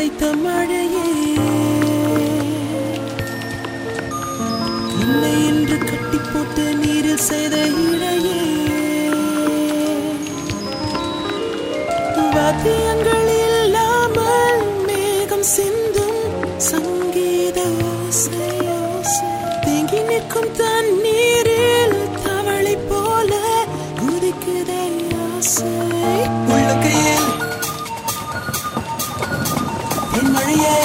அழைத்த மழையே என்னை என்று கட்டி போட்டு நீரில் செய்த இழையே வாத்தியங்கள் இல்லாமல் மேகம் சிந்தும் சங்கீத ஓசை, ஓசை. தேங்கி நிற்கும் தண்ணீரில் தவளை போல குதிக்குதே ஆசை உள்ளங்கையில் என் மழையை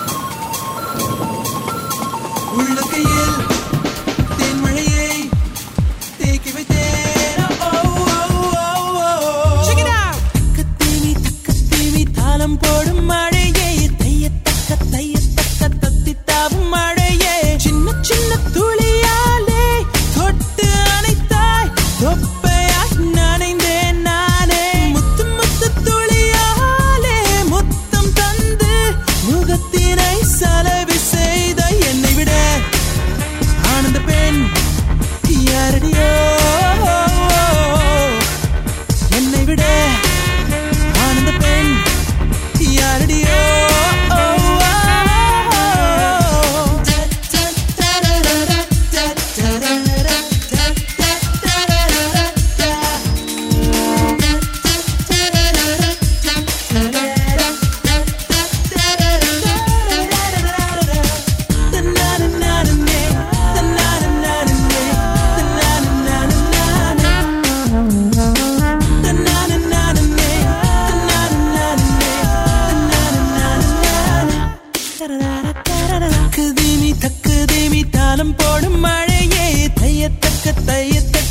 உள்ளங்கையில் தேன்மழையை தேக்கி வைத்தேன் ஓ, ஓ, ஓ, ஓ, ஓ. தக்கத்தேவி தக்கத்தேவி தாளம் போடும் மழையே தையத்தக்க தையத்தக்க தத்தி தாவும் மழையே சின்ன சின்ன துளியாலே தொட்டு அணைத்தாய் தொப்பையாய் நனைந்தேன் நானே முத்து முத்து துளியாலே முத்தம் தந்து முகத்தினை சலவி செய்த என்னை விட ஆனந்த பெண் யாரடியோ என்னை விட ஆனந்த பெண் யாரடியோ தக்குதேமி தக்குதேமி தாளம் போடும் மழையே தையத்தக்க தையத்தக்க